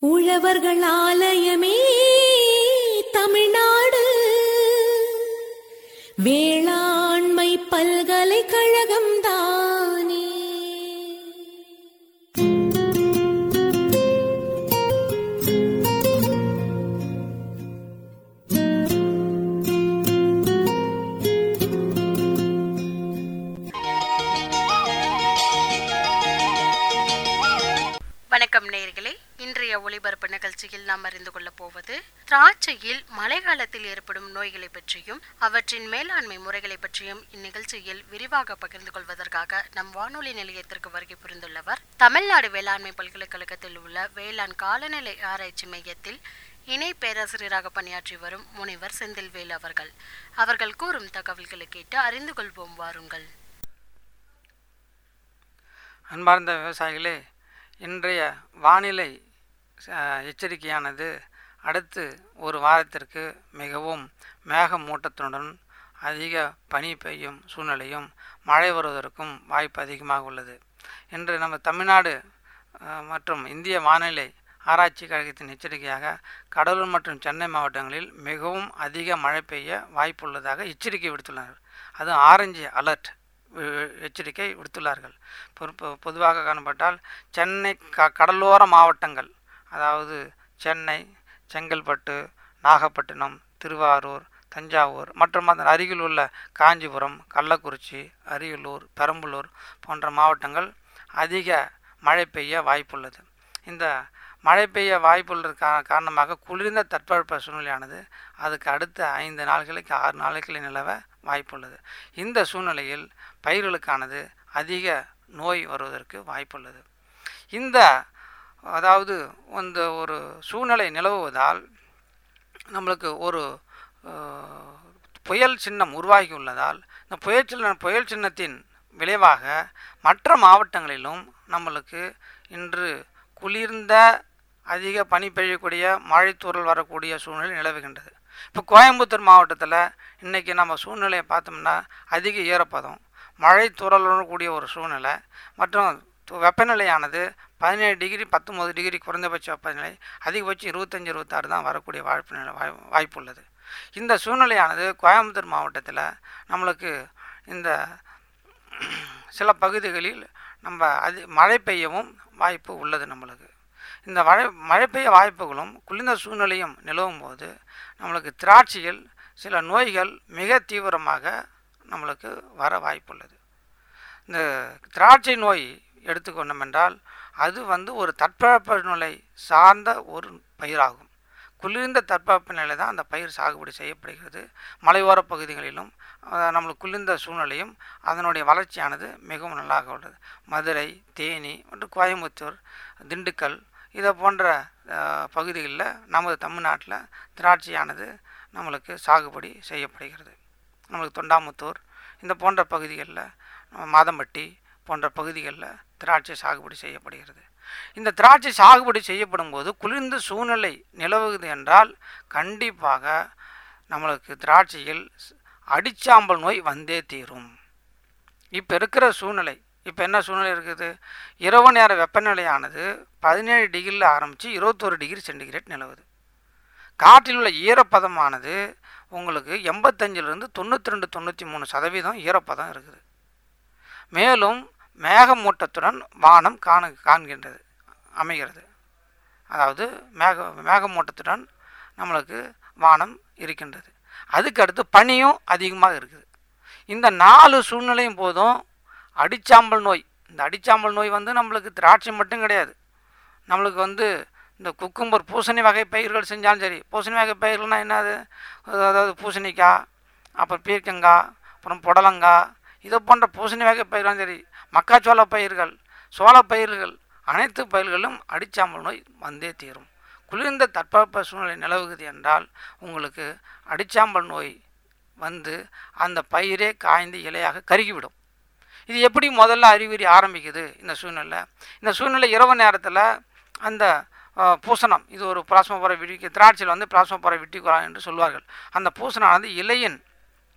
உழவர்கள் ஆலயமே தமிழ்நாடு வேளாண்மை பல்கலைக்கழகம் தானே வணக்கம் நேயர்களே இன்றைய ஒளிபரப்பு நிகழ்ச்சியில் நாம் அறிந்து கொள்ளப் போவது திராட்சையில் மழைக்காலத்தில் ஏற்படும் நோய்களை பற்றியும் அவற்றின் மேலாண்மை முறைகளை பற்றியும் இந்நிகழ்ச்சியில் விரிவாக பகிர்ந்து கொள்வதற்காக நம் வானொலி நிலையத்திற்கு வருகை புரிந்துள்ளவர் தமிழ்நாடு வேளாண்மை பல்கலைக்கழகத்தில் உள்ள வேளாண் காலநிலை ஆராய்ச்சி மையத்தில் இணை பேராசிரியராக பணியாற்றி வரும் முனைவர் செந்தில்வேல் அவர்கள் அவர்கள் கூறும் தகவல்களை கேட்டு அறிந்து கொள்வோம் வாருங்கள் அன்பார்ந்த விவசாயிகளே இன்றைய வானிலை அஹ், எச்சரிக்கையானது அடுத்து ஒரு வாரத்திற்கு மிகவும் மேகமூட்டத்துடன் அதிக பனி பெய்யும் சூழ்நிலையும் மழை வருவதற்கும் வாய்ப்பு அதிகமாக உள்ளது இன்று நம்ம தமிழ்நாடு அஹ், மற்றும் இந்திய வானிலை ஆராய்ச்சி கழகத்தின் எச்சரிக்கையாக கடலூர் மற்றும் சென்னை மாவட்டங்களில் மிகவும் அதிக மழை பெய்ய வாய்ப்புள்ளதாக எச்சரிக்கை விடுத்துள்ளனர் அதுவும் ஆரஞ்சு அலர்ட் வி- எச்சரிக்கை விடுத்துள்ளார்கள் பொறுப்பு- பொதுவாக காணப்பட்டால் சென்னை க கடலோர மாவட்டங்கள் அதாவது சென்னை செங்கல்பட்டு நாகப்பட்டினம் திருவாரூர் தஞ்சாவூர் மற்றும் அதன் அருகில் உள்ள காஞ்சிபுரம் கள்ளக்குறிச்சி அரியலூர் பெரம்பலூர் போன்ற மாவட்டங்கள் அதிக மழை பெய்ய வாய்ப்புள்ளது இந்த மழை பெய்ய வாய்ப்புள்ள கா காரணமாக குளிர்ந்த தட்பவெப்ப சூழ்நிலையானது அதுக்கு அடுத்த ஐந்து நாட்களுக்கு ஆறு நாட்களில் நிலவ வாய்ப்புள்ளது இந்த சூழ்நிலையில் பயிர்களுக்கானது அதிக நோய் வருவதற்கு வாய்ப்புள்ளது இந்த அதாவது இந்த ஒரு சூழ்நிலை நிலவுவதால் நம்மளுக்கு ஒரு அஹ், புயல் சின்னம் உருவாகி உள்ளதால் இந்த புயல் சின்ன புயல் சின்னத்தின் விளைவாக மற்ற மாவட்டங்களிலும் நம்மளுக்கு இன்று குளிர்ந்த அதிக பனி பெய்யக்கூடிய மழைத்தூறல் வரக்கூடிய சூழ்நிலை நிலவுகின்றது இப்போ கோயம்புத்தூர் மாவட்டத்தில் இன்றைக்கி நம்ம சூழ்நிலையை பார்த்தோம்னா அதிக ஈரப்பதம் மழை தூறலுடன் கூடிய ஒரு சூழ்நிலை மற்றும் து- வெப்பநிலையானது பதினேழு டிகிரி பத்தொம்பது டிகிரி குறைந்தபட்ச வெப்பநிலை அதிகபட்சம் இருபத்தஞ்சி இருபத்தாறு தான் வரக்கூடிய வாய்ப்பு நிலை வாய் வாய்ப்புள்ளது இந்த சூழ்நிலையானது கோயம்புத்தூர் மாவட்டத்தில் நம்மளுக்கு இந்த சில பகுதிகளில் நம்ம அது மழை பெய்யவும் வாய்ப்பு உள்ளது நம்மளுக்கு இந்த மழை மழை பெய்ய வாய்ப்புகளும் குளிர்ந்த சூழ்நிலையும் நிலவும் போது நம்மளுக்கு திராட்சையில் சில நோய்கள் மிக தீவிரமாக நம்மளுக்கு வர வாய்ப்புள்ளது இந்த திராட்சை நோய் எடுத்துக்கொண்டோம் என்றால் அது வந்து ஒரு தட்பவெப்ப நிலை சார்ந்த ஒரு பயிராகும் குளிர்ந்த தட்பவெப்ப நிலை தான் அந்த பயிர் சாகுபடி செய்யப்படுகிறது மலையோர பகுதிகளிலும் அஹ், நம்மளுக்கு குளிர்ந்த சூழ்நிலையும் அதனுடைய வளர்ச்சியானது மிகவும் நல்லாக உள்ளது மதுரை தேனி மற்றும் கோயம்புத்தூர் திண்டுக்கல் இதை போன்ற அஹ், பகுதிகளில் நமது தமிழ்நாட்டில் திராட்சையானது நம்மளுக்கு சாகுபடி செய்யப்படுகிறது நம்மளுக்கு தொண்டாமுத்தூர் இந்த போன்ற பகுதிகளில் மாதம்பட்டி போன்ற பகுதிகளில் திராட்சை சாகுபடி செய்யப்படுகிறது இந்த திராட்சை சாகுபடி செய்யப்படும் போது குளிர்ந்த சூழ்நிலை நிலவுகிறது என்றால் கண்டிப்பாக நம்மளுக்கு திராட்சையில் அடிச்சாம்பல் நோய் வந்தே தீரும் இப்போ இருக்கிற சூழ்நிலை இப்போ என்ன சூழ்நிலை இருக்குது இரவு நேர வெப்பநிலையானது பதினேழு டிகிரியில் ஆரம்பித்து இருபத்தோரு டிகிரி சென்டிகிரேட் நிலவுது காற்றில் உள்ள ஈரப்பதமானது உங்களுக்கு எண்பத்தஞ்சிலிருந்து தொண்ணூற்றி ரெண்டு தொண்ணூற்றி மூணு சதவீதம் ஈரப்பதம் இருக்குது மேலும் மேகமூட்டத்துடன் வானம் காண காண்கின்றது அமைகிறது அதாவது மேக மேகமூட்டத்துடன் நம்மளுக்கு வானம் இருக்கின்றது அதுக்கு அடுத்து பனியும் அதிகமாக இருக்குது இந்த நாலு சூழ்நிலையும் போதும் அடிச்சாம்பல் நோய் இந்த அடிச்சாம்பல் நோய் வந்து நம்மளுக்கு திராட்சை மட்டும் கிடையாது நம்மளுக்கு வந்து இந்த குக்கும்பர் பூசணி வகை பயிர்கள் செஞ்சாலும் சரி பூசணி வகை பயிர்கள்னால் என்னது அதாவது பூசணிக்காய் அப்புறம் பீர்க்கங்காய் அப்புறம் புடலங்காய் இதை போன்ற பூசணி வகை பயிர்களும் சரி மக்காச்சோள பயிர்கள் சோள பயிர்கள் அனைத்து பயிர்களும் அடிச்சாம்பல் நோய் வந்தே தீரும் குளிர்ந்த தட்பவெப்ப சூழ்நிலை நிலவுகிறது என்றால் உங்களுக்கு அடிச்சாம்பல் நோய் வந்து அந்த பயிரே காய்ந்து இலையாக கருகிவிடும் இது எப்படி முதல்ல அறிகுறி ஆரம்பிக்குது இந்த சூழ்நிலை இந்த சூழ்நிலை இரவு நேரத்தில் அந்த அஹ், பூசணம் இது ஒரு பிளாஸ்மா போகிற விட்டி திராட்சையில் வந்து பிளாஸ்மா போகிற விட்டிக்குறா என்று சொல்வார்கள் அந்த பூசணமானது இலையின்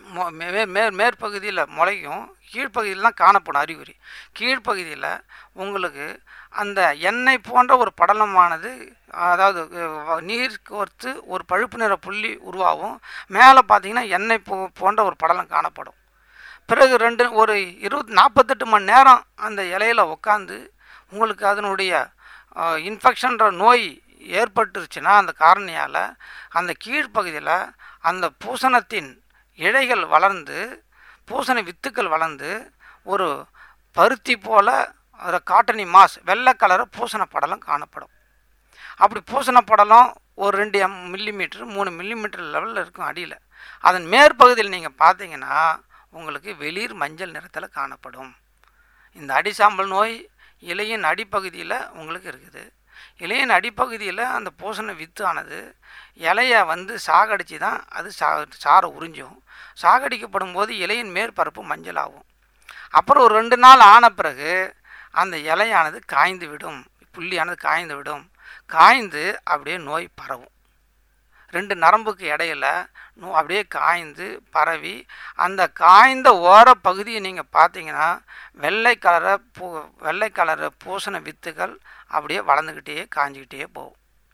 மொ- மே மேற் மேற்பகுதியில் முளைக்கும் கீழ்ப்பகுதியில் தான் காணப்படும் அறிகுறி கீழ்ப்பகுதியில் உங்களுக்கு அந்த எண்ணெய் போன்ற ஒரு படலமானது அதாவது அஹ், நீர் கோர்த்து ஒரு பழுப்பு நிற புள்ளி உருவாகும் மேலே பார்த்தீங்கன்னா எண்ணெய் போ போன்ற ஒரு படலம் காணப்படும் பிறகு ரெண்டு ஒரு இருபத்தி நாற்பத்தெட்டு மணி நேரம் அந்த இலையில உட்காந்து உங்களுக்கு அதனுடைய இன்ஃபெக்ஷன்ற நோய் ஏற்பட்டுருச்சுன்னா அந்த காரணியால் அந்த கீழ்ப்பகுதியில் அந்த பூசணத்தின் இழைகள் வளர்ந்து பூசண வித்துக்கள் வளர்ந்து ஒரு பருத்தி போல அதில் காட்டனி மாஸ் வெள்ளை கலர் பூசண படலம் காணப்படும் அப்படி பூசண படலம் ஒரு ரெண்டு எம் மில்லிமீட்டர் மூணு மில்லிமீட்டர் லெவலில் இருக்கும் அடியில் அதன் மேற்பகுதியில் நீங்கள் பார்த்தீங்கன்னா உங்களுக்கு வெளிர் மஞ்சள் நிறத்தில் காணப்படும் இந்த அடிசாம்பல் நோய் இலையின் அடிப்பகுதியில் உங்களுக்கு இருக்குது இலையின் அடிப்பகுதியில் அந்த பூசண வித்து ஆனது இலையை வந்து சாகடிச்சு தான் அது சா சாரை உறிஞ்சும் சாகடிக்கப்படும் போது இலையின் மேற்பரப்பு மஞ்சள் ஆகும் அப்புறம் ஒரு ரெண்டு நாள் ஆன பிறகு அந்த இலையானது காய்ந்து விடும் புள்ளியானது காய்ந்து விடும் காய்ந்து அப்படியே நோய் பரவும் ரெண்டு நரம்புக்கு இடையில நோ அப்படியே காய்ந்து பரவி அந்த காய்ந்த ஓர பகுதியை நீங்கள் பார்த்தீங்கன்னா வெள்ளை கலரை பூ வெள்ளை கலர் பூசண வித்துகள் அப்படியே வளர்ந்துக்கிட்டே காஞ்சிக்கிட்டே போகும்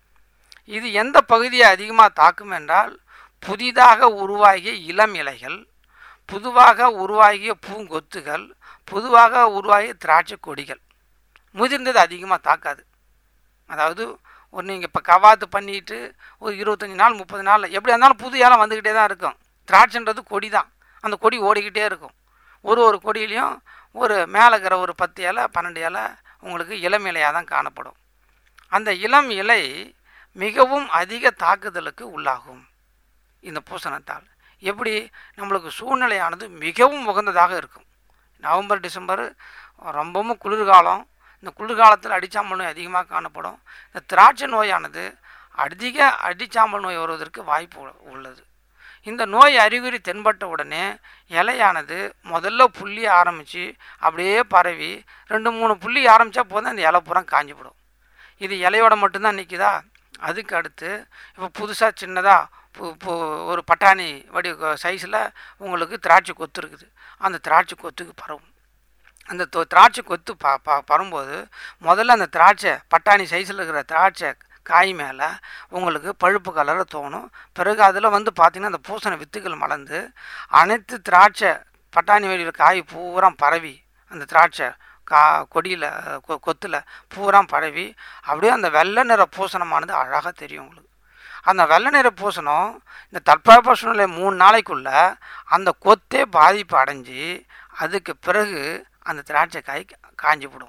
இது எந்த பகுதியை அதிகமாக தாக்கும் என்றால் புதிதாக உருவாகிய இளம் இலைகள் புதுவாக உருவாகிய பூங்கொத்துகள் புதுவாக உருவாகிய திராட்சை கொடிகள் முதிர்ந்தது அதிகமாக தாக்காது அதாவது ஒரு நீங்கள் இப்போ கவாத்து பண்ணிட்டு ஒரு இருபத்தஞ்சி நாள் முப்பது நாள் எப்படி இருந்தாலும் புது இலை வந்துக்கிட்டே தான் இருக்கும் திராட்சைன்றது கொடி தான் அந்த கொடி ஓடிக்கிட்டே இருக்கும் ஒரு ஒரு கொடியிலையும் ஒரு மேலே இருக்கிற ஒரு பத்து இலை பன்னெண்டு இலை உங்களுக்கு இளம் இலையாக தான் காணப்படும் அந்த இளம் இலை மிகவும் அதிக தாக்குதலுக்கு உள்ளாகும் இந்த பூசணத்தால் எப்படி நம்மளுக்கு சூழ்நிலையானது மிகவும் உகந்ததாக இருக்கும் நவம்பர் டிசம்பர் ரொம்பவும் குளிர்காலம் இந்த குளிர்காலத்தில் அடிச்சாம்பல் நோய் அதிகமாக காணப்படும் இந்த திராட்சை நோயானது அதிக அடிச்சாம்பல் நோய் வருவதற்கு வாய்ப்பு உள்ள- உள்ளது இந்த நோய் அறிகுறி தென்பட்ட உடனே இலையானது முதல்ல புள்ளி ஆரம்பித்து அப்படியே பரவி ரெண்டு மூணு புள்ளி ஆரம்பித்தா போதும் அந்த இலை பூரா காஞ்சிவிடும் இது இலையோட மட்டும்தான் நிற்கிதா அதுக்கு அடுத்து இப்போ புதுசாக சின்னதாக பு பு ஒரு பட்டாணி வடி சைஸில் உங்களுக்கு திராட்சை கொத்து இருக்குது அந்த திராட்சை கொத்துக்கு பரவும் அந்த தொ- திராட்சை கொத்து ப ப பரும்போது முதல்ல அந்த திராட்சை பட்டாணி சைஸில் இருக்கிற திராட்சை காய் மேலே உங்களுக்கு பழுப்பு கலரில் தோணும் பிறகு அதில் வந்து பார்த்திங்கன்னா அந்த பூசண வித்துக்கள் மலர்ந்து அனைத்து திராட்சை பட்டாணி வெளியில் காய் பூரா பரவி அந்த திராட்சை கா கொடியில் கொ கொத்தில் பூரா பரவி அப்படியே அந்த வெள்ளை நிற பூசணமானது அழகாக தெரியும் உங்களுக்கு அந்த வெள்ளை நிற பூசணம் இந்த தட்பவெப்ப சூழ்நிலை மூணு நாளைக்குள்ள அந்த கொத்தே பாதிப்பு அடைஞ்சு அதுக்கு பிறகு அந்த திராட்சை காய் காஞ்சி போடும்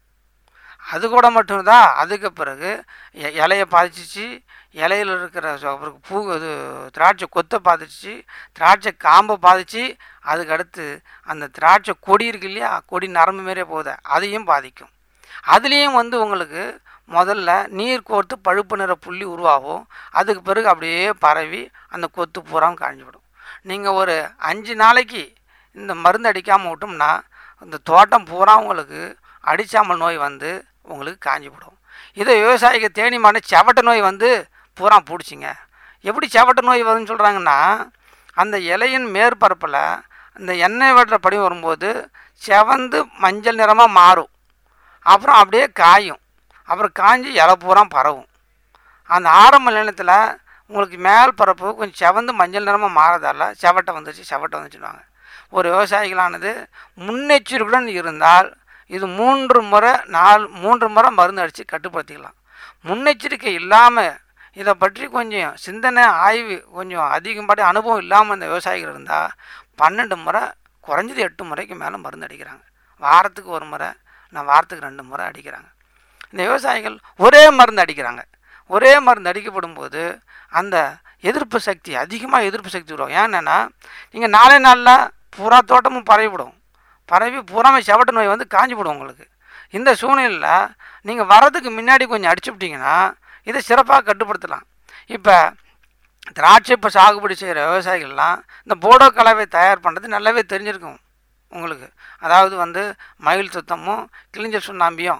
அது கூட மட்டும்தான் அதுக்கு பிறகு இ- இலையை பாதிச்சிச்சு இலையில இருக்கிற ச- அப்புறம் பூ இது திராட்சை கொத்தை பாதிச்சு திராட்சை காம்பை பாதிச்சு அதுக்கு அடுத்து அந்த திராட்சை கொடி இருக்கு இல்லையா கொடி நரம்பு மாரியே போகுது அதையும் பாதிக்கும் அதுலேயும் வந்து உங்களுக்கு முதல்ல நீர் கோர்த்து பழுப்பு நிற புள்ளி உருவாகும் அதுக்கு பிறகு அப்படியே பரவி அந்த கொத்து பூரா காஞ்சிவிடும் நீங்கள் ஒரு அஞ்சு நாளைக்கு இந்த மருந்து அடிக்காமல் விட்டோம்னா இந்த தோட்டம் பூரா உங்களுக்கு அடிச்சாமல் நோய் வந்து உங்களுக்கு காஞ்சிவிடும் இதை விவசாயிக்கு தேனி மாட செவட்ட நோய் வந்து பூரா பிடிச்சிங்க எப்படி செவட்ட நோய் வரும்னு சொல்கிறாங்கன்னா அந்த இலையின் மேற்பரப்பில் அந்த எண்ணெய் வெட்டுற படி வரும்போது செவந்து மஞ்சள் நிறமாக மாறும் அப்புறம் அப்படியே காயும் அப்புறம் காஞ்சி இலை பூரா பரவும் அந்த ஆரம்ப நிலத்தில் உங்களுக்கு மேல் பரப்பு கொஞ்சம் செவந்து மஞ்சள் நிறமாக மாறதால செவட்டை வந்துச்சு செவட்டை வந்துச்சுடுவாங்க ஒரு விவசாயிகளானது முன்னெச்சரிக்கையுடன் இருந்தால் இது மூன்று முறை நாலு மூன்று முறை மருந்து அடித்து கட்டுப்படுத்திக்கலாம் முன்னெச்சரிக்கை இல்லாமல் இதை பற்றி கொஞ்சம் சிந்தனை ஆய்வு கொஞ்சம் அதிகப்படி அனுபவம் இல்லாமல் இந்த விவசாயிகள் இருந்தால் பன்னெண்டு முறை குறைஞ்சது எட்டு முறைக்கு மேலே மருந்து அடிக்கிறாங்க வாரத்துக்கு ஒரு முறை நான் வாரத்துக்கு ரெண்டு முறை அடிக்கிறாங்க இந்த விவசாயிகள் ஒரே மருந்து அடிக்கிறாங்க ஒரே மருந்து அடிக்கப்படும் போது அந்த எதிர்ப்பு சக்தி அதிகமாக எதிர்ப்பு சக்தி வரும் ஏன்னா நீங்கள் நாளே நாளில் பூரா தோட்டமும் பரவிவிடும் பரவி பூராமே செவட்ட நோய் வந்து காஞ்சி போடும் உங்களுக்கு இந்த சூழ்நிலையில் நீங்கள் வரதுக்கு முன்னாடி கொஞ்சம் அடிச்சு விட்டீங்கன்னா இதை சிறப்பாக கட்டுப்படுத்தலாம் இப்போ திராட்சை இப்போ சாகுபடி செய்கிற விவசாயிகள்லாம் இந்த போடோ கலவை தயார் பண்ணுறது நல்லாவே தெரிஞ்சிருக்கும் உங்களுக்கு அதாவது வந்து மயில் சுத்தமும் கிளிஞ்சல் சுண்ணாம்பியும்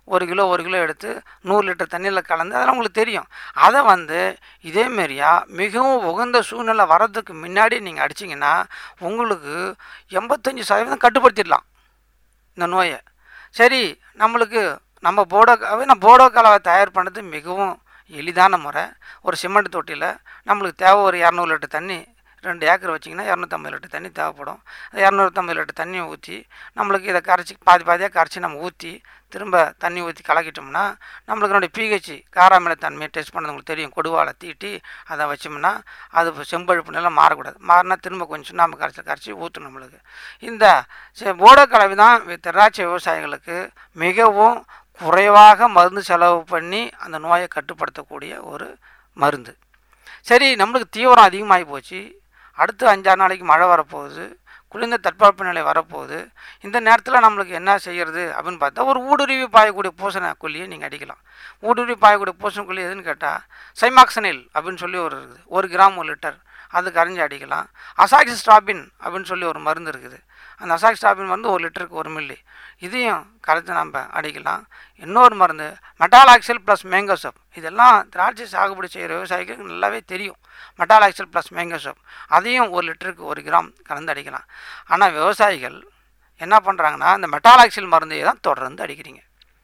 ஒரு கிலோ ஒரு கிலோ எடுத்து நூறு லிட்டர் தண்ணியில் கலந்து அதெல்லாம் உங்களுக்கு தெரியும் அதை வந்து இதேமாரியா மிகவும் உகந்த சூழ்நிலை வர்றதுக்கு முன்னாடி நீங்கள் அடிச்சிங்கன்னா உங்களுக்கு எண்பத்தஞ்சு சதவீதம் கட்டுப்படுத்திடலாம் இந்த நோயை சரி நம்மளுக்கு நம்ம போடோ நான் போடோ கலவை தயார் பண்ணுறது மிகவும் எளிதான முறை ஒரு சிமெண்ட் தொட்டியில் நம்மளுக்கு தேவை ஒரு இரநூறு லிட்டர் தண்ணி ரெண்டு ஏக்கர் வச்சிங்கன்னா இரநூத்தம்பது லிட்டர் தண்ணி தேவைப்படும் இரநூத்தம்பது லிட்டர் தண்ணியை ஊற்றி நம்மளுக்கு இதை கரைச்சி பாதி பாதியாக கரைச்சி நம்ம ஊற்றி திரும்ப தண்ணி ஊற்றி கலக்கிட்டோம்னா நம்மளுக்கு என்னுடைய பிஹெச் காராமில தன்மையை டெஸ்ட் பண்ணது உங்களுக்கு தெரியும் கொடுவாலை தீட்டி அதை வச்சோம்னா அது இப்போ செம்பழுப்பு நிலம் மாறக்கூடாது மாறினா திரும்ப கொஞ்சம் சுண்ணாம்பு கரைச்சி கரைச்சி ஊற்றணும் நம்மளுக்கு இந்த செ- போடோ கலவை தான் வி- திராட்சை விவசாயிகளுக்கு மிகவும் குறைவாக மருந்து செலவு பண்ணி அந்த நோயை கட்டுப்படுத்தக்கூடிய ஒரு மருந்து சரி நம்மளுக்கு தீவிரம் அதிகமாகி போச்சு அடுத்து அஞ்சாறு நாளைக்கு மழை வரப்போகுது குளிர்ந்த தட்பவெப்ப நிலை வரப்போகுது இந்த நேரத்தில் நம்மளுக்கு என்ன செய்யறது அப்படின்னு பார்த்தா ஒரு ஊடுருவி பாயக்கூடிய பூசண கொல்லியை நீங்கள் அடிக்கலாம் ஊடுருவி பாயக்கூடிய பூசண கொல்லி எதுன்னு கேட்டால் சைமாக்சனில் அப்படின்னு சொல்லி ஒரு இருக்குது ஒரு கிராம் ஒரு லிட்டர் அது கரைஞ்சி அடிக்கலாம் அசாக்சிஸ்ட்ராபின் அப்படின்னு சொல்லி ஒரு மருந்து இருக்குது அந்த அசாக்சிஸ்ட்ராபின் வந்து ஒரு லிட்டருக்கு ஒரு மில்லி இதையும் கரைச்சி நம்ம அடிக்கலாம் இன்னொரு மருந்து மெட்டாலாக்சல் ப்ளஸ் மேங்கோசப் இதெல்லாம் திராட்சை சாகுபடி செய்கிற விவசாயிகளுக்கு நல்லாவே தெரியும் மெட்டாலாக்சல் ப்ளஸ் மேங்கோசப் அதையும் ஒரு லிட்டருக்கு ஒரு கிராம் கலந்து அடிக்கலாம் ஆனால் விவசாயிகள் என்ன பண்ணுறாங்கன்னா இந்த மெட்டாலாக்சில் மருந்தையே தான் தொடர்ந்து அடிக்கிறீங்க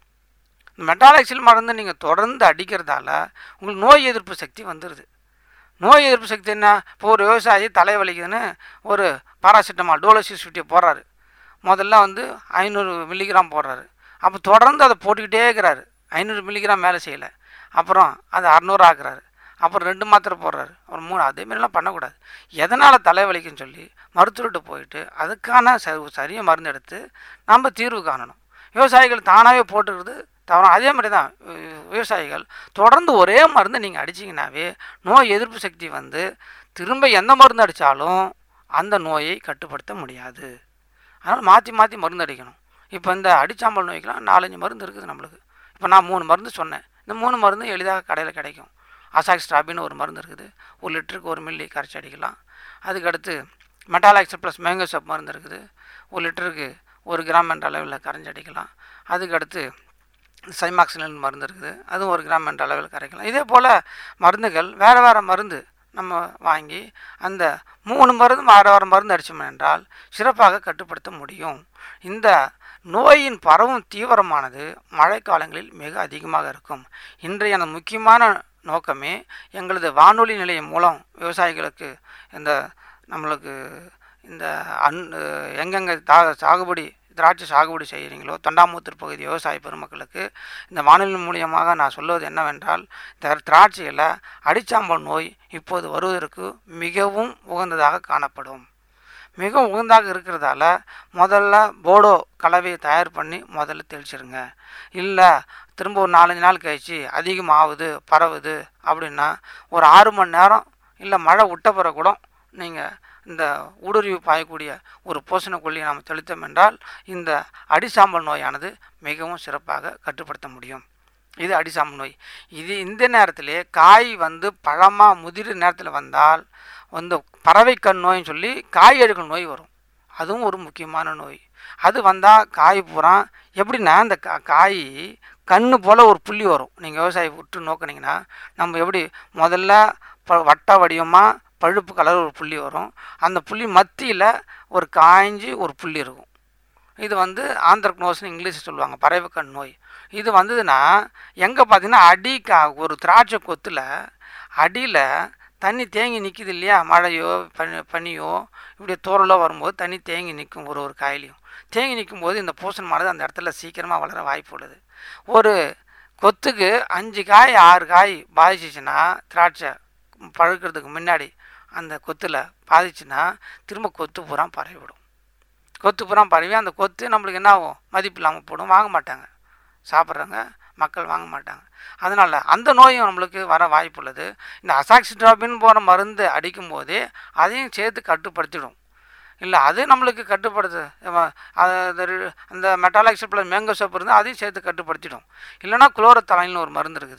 இந்த மெட்டாலாக்சில் மருந்து நீங்கள் தொடர்ந்து அடிக்கிறதால உங்களுக்கு நோய் எதிர்ப்பு சக்தி வந்துடுது நோய் எதிர்ப்பு சக்தி என்ன இப்போ ஒரு விவசாயி தலை வலிக்குதுன்னு ஒரு பாராசிட்டமால் டோலோசிஸ் ஃபிஃப்டியை போடுறாரு முதல்ல வந்து ஐநூறு மில்லிகிராம் போடுறாரு அப்போ தொடர்ந்து அதை போட்டுக்கிட்டே இருக்கிறாரு ஐநூறு மில்லிகிராம் மேலே செய்யலை அப்புறம் அதை அறநூறு ஆக்குறாரு அப்புறம் ரெண்டு மாத்திரை போடுறாரு அப்புறம் மூணு அதேமாரிலாம் பண்ணக்கூடாது எதனால் தலைவலிக்குன்னு சொல்லி மருத்துவர்கிட்ட போயிட்டு அதுக்கான ச சரியாக மருந்து எடுத்து நம்ம தீர்வு காணணும் விவசாயிகள் தானாகவே போட்டுக்கிறது தவறம் அதே மாதிரி தான் வி- விவசாயிகள் தொடர்ந்து ஒரே மருந்து நீங்கள் அடிச்சிங்கனாவே நோய் எதிர்ப்பு சக்தி வந்து திரும்ப எந்த மருந்து அடித்தாலும் அந்த நோயை கட்டுப்படுத்த முடியாது அதனால் மாற்றி மாற்றி மருந்து அடிக்கணும் இப்போ இந்த அடிச்சாம்பல் நோய்க்கெலாம் நாலஞ்சு மருந்து இருக்குது நம்மளுக்கு இப்போ நான் மூணு மருந்து சொன்னேன் இந்த மூணு மருந்து எளிதாக கடையில் கிடைக்கும் அசாக்ஸ்ட்ராபின்னு ஒரு மருந்து இருக்குது ஒரு லிட்டருக்கு ஒரு மில்லி கரைச்சி அடிக்கலாம் அதுக்கடுத்து மெட்டாலாக்சல் ப்ளஸ் மேங்கோசப் மருந்து இருக்குது ஒரு லிட்டருக்கு ஒரு கிராம் என்ற அளவில் கரைஞ்சி அடிக்கலாம் அதுக்கடுத்து சைமாக்சிலின் மருந்து இருக்குது அதுவும் ஒரு கிராம் என்ற அளவில் கரைக்கலாம் இதே போல் மருந்துகள் வேறு வேறு மருந்து நம்ம வாங்கி அந்த மூணு மருந்து வேறு வேறு மருந்து அடித்தோம் என்றால் சிறப்பாக கட்டுப்படுத்த முடியும் இந்த நோயின் பரவும் தீவிரமானது மழைக்காலங்களில் மிக அதிகமாக இருக்கும் இன்றைய அந்த முக்கியமான நோக்கமே எங்களது வானொலி நிலையம் மூலம் விவசாயிகளுக்கு இந்த நம்மளுக்கு இந்த அன் எங்கெங்கே தா சாகுபடி திராட்சை சாகுபடி செய்கிறீங்களோ தொண்டாமுத்தூர் பகுதி விவசாய பெருமக்களுக்கு இந்த வானொலி மூலியமாக நான் சொல்வது என்னவென்றால் இந்த திராட்சையில் அடிச்சாம்பல் நோய் இப்போது வருவதற்கு மிகவும் உகந்ததாக காணப்படும் மிக உகந்தாக இருக்கிறதால முதல்ல போடோ கலவையை தயார் பண்ணி முதல்ல தெளிச்சிருங்க இல்லை திரும்ப ஒரு நாலஞ்சு நாள் கழிச்சு அதிகமாகுது பரவுது அப்படின்னா ஒரு ஆறு மணி நேரம் இல்லை மழை விட்ட பிறகு கூட நீங்கள் இந்த ஊடுருவி பாயக்கூடிய ஒரு பூசணக்கொல்லியை நாம் தெளித்தோம் என்றால் இந்த அடிசாம்பல் நோயானது மிகவும் சிறப்பாக கட்டுப்படுத்த முடியும் இது அடிசாம்பல் நோய் இது இந்த நேரத்திலே காய் வந்து பழமாக முதிர் நேரத்தில் வந்தால் வந்து பறவை கண் நோயின்னு சொல்லி காய் அழுகல் நோய் வரும் அதுவும் ஒரு முக்கியமான நோய் அது வந்தால் காய் பூரா எப்படின்னா அந்த கா காய் கண்ணு போல் ஒரு புள்ளி வரும் நீங்கள் விவசாயி விட்டு நோக்குனீங்கன்னா நம்ம எப்படி முதல்ல ப வட்ட வடிவமாக பழுப்பு கலர் ஒரு புள்ளி வரும் அந்த புள்ளி மத்தியில் ஒரு காய்ஞ்சி ஒரு புள்ளி இருக்கும் இது வந்து ஆந்திரக்னோஸ்னு இங்கிலீஷ் சொல்லுவாங்க பறவைக்கண் நோய் இது வந்ததுன்னா எங்கே பார்த்தீங்கன்னா அடி கா ஒரு திராட்சை கொத்தில் அடியில் தண்ணி தேங்கி நிற்கிது இல்லையா மழையோ பனி பனியோ இப்படி தூரலோ வரும்போது தண்ணி தேங்கி நிற்கும் ஒரு ஒரு காயிலையும் தேங்கி நிற்கும் போது இந்த பூசணமானது அந்த இடத்துல சீக்கிரமாக வளர வாய்ப்பு உள்ளது ஒரு கொத்துக்கு அஞ்சு காய் ஆறு காய் பாதிச்சிச்சுன்னா திராட்சை பழுக்கிறதுக்கு முன்னாடி அந்த கொத்தில் பாதிச்சுன்னா திரும்ப கொத்து பூரா பரவிவிடும் கொத்து பூரா பரவி அந்த கொத்து நம்மளுக்கு என்ன ஆகும் மதிப்பு இல்லாமல் போடும் வாங்க மாட்டாங்க சாப்பிட்றவங்க மக்கள் வாங்க மாட்டாங்க அதனால் அந்த நோயும் நம்மளுக்கு வர வாய்ப்பு உள்ளது இந்த அசாக்சிட்ராபின் போகிற மருந்து அடிக்கும் போதே அதையும் சேர்த்து கட்டுப்படுத்திடும் இல்லை அது நம்மளுக்கு கட்டுப்படுத்து அஹ் அது அது ரி- அந்த மெட்டாலாக்சல் ப்ளஸ் மேங்கோ சோப் இருந்தால் அதையும் சேர்த்து கட்டுப்படுத்திடும் இல்லைன்னா குளோரத்தலைன்னு ஒரு மருந்து இருக்குது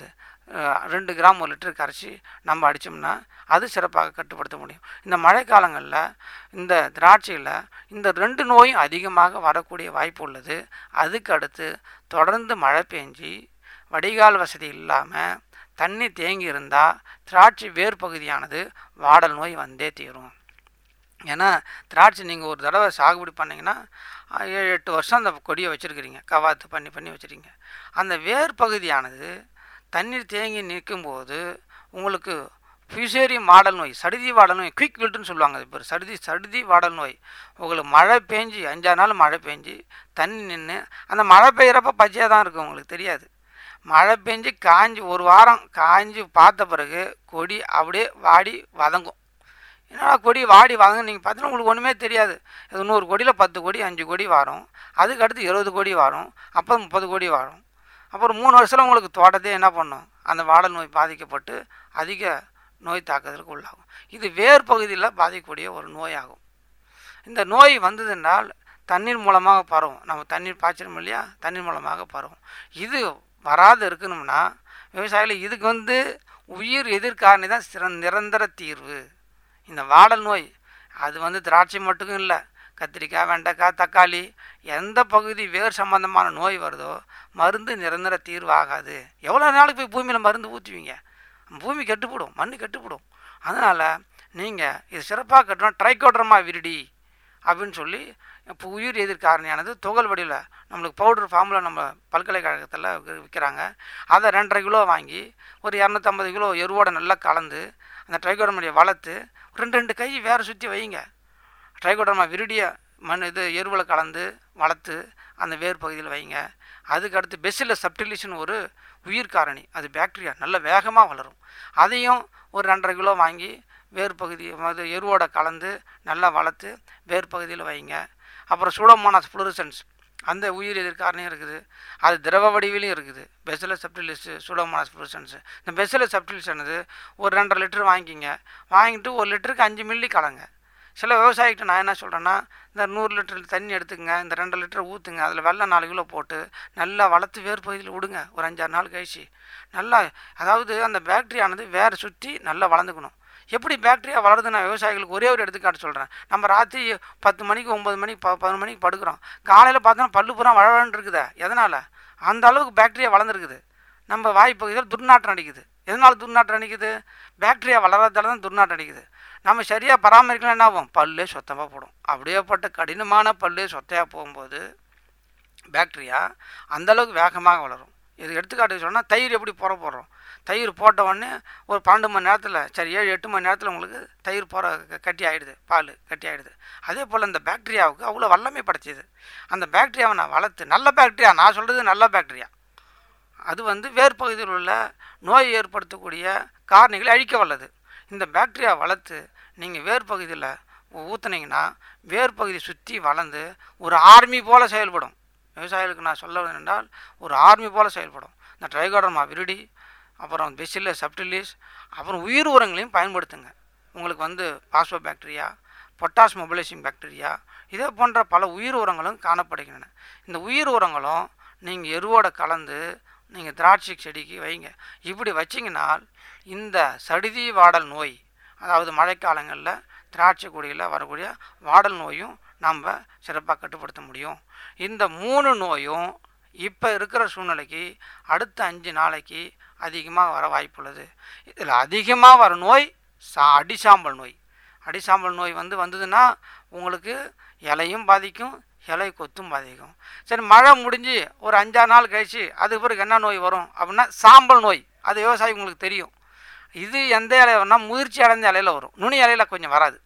அஹ், ரெண்டு கிராம் ஒரு லிட்டருக்கு கரைச்சி நம்ம அடித்தோம்னா அது சிறப்பாக கட்டுப்படுத்த முடியும் இந்த மழைக்காலங்களில் இந்த திராட்சையில் இந்த ரெண்டு நோயும் அதிகமாக வரக்கூடிய வாய்ப்பு உள்ளது அதுக்கு அடுத்து தொடர்ந்து மழை பெஞ்சி வடிகால் வசதி இல்லாமல் தண்ணி தேங்கி இருந்தால் திராட்சை வேர் பகுதியானது வாடல் நோய் வந்தே தீரும் ஏன்னா திராட்சை நீங்கள் ஒரு தடவை சாகுபடி பண்ணிங்கன்னா அஹ், ஏழு எட்டு வருஷம் அந்த கொடியை வச்சுருக்கிறீங்க கவாத்து பண்ணி பண்ணி வச்சுருக்கீங்க அந்த வேர் பகுதியானது தண்ணீர் தேங்கி நிற்கும்போது உங்களுக்கு ஃபியூசேரியம் வாடல் நோய் சடுதி வாடல் நோய் குயிக் வில்ட்டுன்னு சொல்லுவாங்க அது பேர் சடுதி சடுதி வாடல் நோய் உங்களுக்கு மழை பெஞ்சு அஞ்சாறு நாள் மழை பெஞ்சு தண்ணி நின்று அந்த மழை பெய்கிறப்ப பச்சையாக தான் இருக்கும் உங்களுக்கு தெரியாது மழை பெஞ்சு காஞ்சி ஒரு வாரம் காஞ்சி பார்த்த பிறகு கொடி அப்படியே வாடி வதங்கும் என்னடா கொடி வாடி வாங்க நீங்கள் பார்த்தீங்கன்னா உங்களுக்கு ஒன்றுமே தெரியாது இது நூறு கொடியில் பத்து கொடி அஞ்சு கொடி வரும் அதுக்கு அடுத்து இருபது கொடி வரும் அப்புறம் முப்பது கொடி வரும் அப்புறம் மூணு வருஷத்தில் உங்களுக்கு தோட்டத்தை என்ன பண்ணும் அந்த வாடல் நோய் பாதிக்கப்பட்டு அதிக நோய் தாக்குதலுக்கு உள்ளாகும் இது வேர் பகுதியில் பாதிக்கக்கூடிய ஒரு நோயாகும் இந்த நோய் வந்ததுனால் தண்ணீர் மூலமாக பரவும் நம்ம தண்ணீர் பாய்ச்சணும் இல்லையா தண்ணீர் மூலமாக பரவும் இது வராது இருக்கணும்னா விவசாயிகள் இதுக்கு வந்து உயிர் எதிர்காரணி தான் சிற நிரந்தர தீர்வு இந்த வாடல் நோய் அது வந்து திராட்சை மட்டும் இல்லை கத்திரிக்காய் வெண்டைக்காய் தக்காளி எந்த பகுதி வேர் சம்பந்தமான நோய் வருதோ மருந்து நிரந்தர தீர்வு ஆகாது எவ்வளோ நாளைக்கு போய் பூமியில் மருந்து ஊற்றுவீங்க பூமி கெட்டுப்படும் மண் கெட்டுப்படும் அதனால் நீங்கள் இது சிறப்பாக கட்டணும் ட்ரைகோட்ரமா விரிடி அப்படின்னு சொல்லி இப்போ உயிர் எதிர்காரணியானது துகள் வடிவில் நம்மளுக்கு பவுடர் ஃபார்மில் நம்ம பல்கலைக்கழகத்தில் வி- விற்கிறாங்க அதை ரெண்டரை கிலோ வாங்கி ஒரு இரநூத்தம்பது கிலோ எருவோட நல்லா கலந்து அந்த ட்ரைகோடர்மாடியை வளர்த்து ரெண்டு ரெண்டு கை வேறு சுற்றி வைங்க ட்ரைகோடர்மா விரிடிய மண் இது எருவில் கலந்து வளர்த்து அந்த வேர் பகுதியில் வைங்க அதுக்கு அடுத்து பெஸ்ஸில் சப்டிலிஷன் ஒரு உயிர் காரணி அது பாக்டீரியா நல்ல வேகமாக வளரும் அதையும் ஒரு ரெண்டரை கிலோ வாங்கி வேர் பகுதி அது எருவோட கலந்து நல்லா வளர்த்து வேர் பகுதியில் வைங்க அப்புறம் சூடோமோனாஸ் ஃப்ளூரசன்ஸ் அந்த உயிர் எதிர்காரணியும் இருக்குது அது திரவ வடிவிலையும் இருக்குது பெசில செப்டிலிஸ் சூடோமோனாஸ் ஃப்ளூரசன்ஸ் இந்த பெசில செப்டிலிஸ் ஆனது ஒரு ரெண்டரை லிட்டர் வாங்கிக்கிங்க வாங்கிட்டு ஒரு லிட்டருக்கு அஞ்சு மில்லி கலங்க சில விவசாயிகிட்ட நான் என்ன சொல்கிறேன்னா இந்த நூறு லிட்டர் தண்ணி எடுத்துக்கங்க இந்த ரெண்டு லிட்டர் ஊற்றுங்க அதில் வெள்ளம் நாலு கிலோ போட்டு நல்லா வளர்த்து வேர் பகுதியில் விடுங்க ஒரு அஞ்சாறு நாள் கழிச்சு நல்லா அதாவது அந்த பேக்டரியானது வேறு சுற்றி நல்லா வளர்ந்துக்கணும் எப்படி பாக்டீரியா வளருதுன்னு நான் விவசாயிகளுக்கு ஒரே ஒரு எடுத்துக்காட்டு சொல்கிறேன் நம்ம ராத்திரி பத்து மணிக்கு ஒம்பது மணிக்கு ப பதினொரு மணிக்கு படுக்கிறோம் காலையில் பார்த்தோன்னா பல்லு பூரா வளவழன்னு இருக்குதே எதனால் அந்த அளவுக்கு பாக்டீரியா வளர்ந்துருக்குது நம்ம வாய்ப்பகுதியில் துர்நாற்றம் அடிக்குது எதனால் துர்நாற்றம் அடிக்குது பாக்டீரியா வளராதால தான் துர்நாற்றம் அடிக்குது நம்ம சரியாக பராமரிக்கலாம் என்ன ஆகும் பல்லே சொத்தமாக போடும் அப்படியேப்பட்ட கடினமான பல்லே சொத்தையாக போகும்போது பாக்டீரியா அந்தளவுக்கு வேகமாக வளரும் இது எடுத்துக்காட்டு சொன்னால் தயிர் எப்படி புற போடுறோம் தயிர் போட்ட உடனே ஒரு பன்னெண்டு மணி நேரத்தில் சரி ஏழு எட்டு மணி நேரத்தில் உங்களுக்கு தயிர் போகிற கட்டி ஆகிடுது பால் கட்டி ஆகிடுது அதே போல் இந்த பாக்டீரியாவுக்கு அவ்வளோ வல்லமை படைச்சிது அந்த பாக்டீரியாவை நான் வளர்த்து நல்ல பாக்டீரியா நான் சொல்கிறது நல்ல பாக்டீரியா அது வந்து வேர் பகுதியில் உள்ள நோய் ஏற்படுத்தக்கூடிய காரணிகளை அழிக்க வல்லது இந்த பாக்டீரியா வளர்த்து நீங்கள் வேர் பகுதியில் ஊற்றுனீங்கன்னா வேர் பகுதி சுற்றி வளர்ந்து ஒரு ஆர்மி போல் செயல்படும் விவசாயிகளுக்கு நான் சொல்ல என்றால் ஒரு ஆர்மி போல் செயல்படும் இந்த ட்ரைகோடர்மா விரிடி அப்புறம் பெசில்லஸ் சப்டிலிஸ் அப்புறம் உயிர் உரங்களையும் பயன்படுத்துங்க உங்களுக்கு வந்து phospho bacteria potash mobilizing bacteria இதே போன்ற பல உயிர் உரங்களும் காணப்படுகின்றன இந்த உயிர் உரங்களும் நீங்கள் எருவோட கலந்து நீங்கள் திராட்சை செடிக்கு வைங்க இப்படி வச்சிங்கனால் இந்த சடுதி வாடல் நோய் அதாவது மழைக்காலங்களில் திராட்சை கொடியில் வரக்கூடிய வாடல் நோயும் நம்ம சிறப்பாக கட்டுப்படுத்த முடியும் இந்த மூணு நோயும் இப்போ இருக்கிற சூழ்நிலைக்கு அடுத்த அஞ்சு நாளைக்கு அதிகமாக வர வாய்ப்புள்ளது இதில் அதிகமாக வர நோய் சா அடிசாம்பல் நோய் அடிசாம்பல் நோய் வந்து வந்ததுன்னா உங்களுக்கு இலையும் பாதிக்கும் இலை கொத்தும் பாதிக்கும் சரி மழை முடிஞ்சு ஒரு அஞ்சாறு நாள் கழிச்சு அதுக்கு பிறகு என்ன நோய் வரும் அப்படின்னா சாம்பல் நோய் அது விவசாயி உங்களுக்கு தெரியும் இது எந்த இலையில வரும்னா முதிர்ச்சி அடைந்த இலையில வரும் நுனி இலையில கொஞ்சம் வராது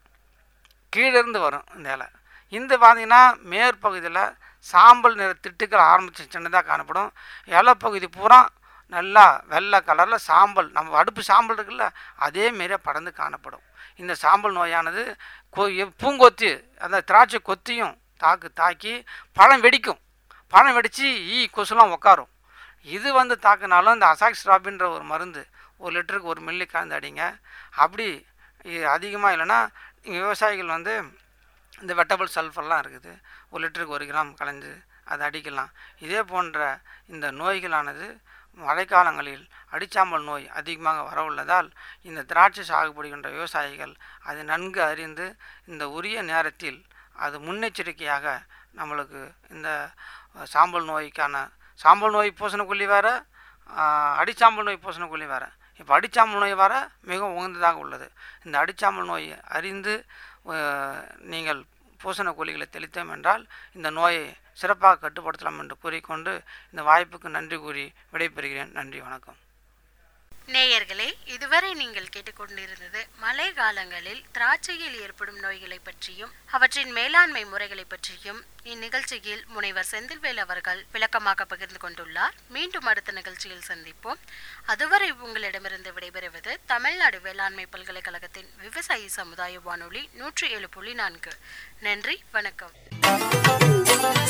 கீழே இருந்து வரும் இந்த இலை இந்த பார்த்தீங்கன்னா மேற்பகுதியில் சாம்பல் நிற திட்டுக்கள் ஆரம்பிச்சு சின்னதாக காணப்படும் இலை பகுதி பூரா நல்லா வெள்ளை கலரில் சாம்பல் நம்ம அடுப்பு சாம்பல் இருக்குல்ல அதே மாரியே படர்ந்து காணப்படும் இந்த சாம்பல் நோயானது கொ எ- பூங்கொத்து அந்த திராட்சை கொத்தியும் தாக்கு தாக்கி பழம் வெடிக்கும் பழம் வெடித்து ஈ கொசுலாம் உட்காரும் இது வந்து தாக்குனாலும் இந்த அசாக்ஸ்ட்ராபின்ற ஒரு மருந்து ஒரு லிட்டருக்கு ஒரு மில்லி கலந்து அடிங்க அப்படி அதிகமாக இல்லைன்னா இங்கே விவசாயிகள் வந்து இந்த வெட்டபிள் சல்ஃபர்லாம் இருக்குது ஒரு லிட்டருக்கு ஒரு கிராம் கலந்து அதை அடிக்கலாம் இதே போன்ற இந்த நோய்களானது மழைக்காலங்களில் அடிச்சாம்பல் நோய் அதிகமாக வர உள்ளதால் இந்த திராட்சை சாகுபடுகின்ற விவசாயிகள் அதை நன்கு அறிந்து இந்த உரிய நேரத்தில் அது முன்னெச்சரிக்கையாக நம்மளுக்கு இந்த அஹ், சாம்பல் நோய்க்கான சாம்பல் நோய் பூசணக்கொல்லி வேறு அடிச்சாம்பல் நோய் பூசணக்கொல்லி வேறு இப்போ அடிச்சாம்பல் நோய் வர மிகவும் உகந்ததாக உள்ளது இந்த அடிச்சாம்பல் நோயை அறிந்து அஹ், நீங்கள் பூசணக்கொல்லிகளை தெளித்தோம் என்றால் இந்த நோயை சிறப்பாக கட்டுப்படுத்தலாம் என்று கூறிக்கொண்டு இந்த வாய்ப்புக்கு நன்றி கூறி விடைபெறுகிறேன் நன்றி வணக்கம் நேயர்களே இதுவரை நீங்கள் கேட்டுக்கொண்டிருந்தது மழை காலங்களில் திராட்சையில் ஏற்படும் நோய்களை பற்றியும் அவற்றின் மேலாண்மை முறைகளை பற்றியும் இந்நிகழ்ச்சியில் முனைவர் செந்தில்வேல் அவர்கள் விளக்கமாக பகிர்ந்து கொண்டுள்ளார் மீண்டும் அடுத்த நிகழ்ச்சியில் சந்திப்போம் அதுவரை உங்களிடமிருந்து விடைபெறுவது தமிழ்நாடு வேளாண்மை பல்கலைக்கழகத்தின் விவசாயி சமுதாய வானொலி நூற்றி ஏழு புள்ளி நான்கு நன்றி வணக்கம்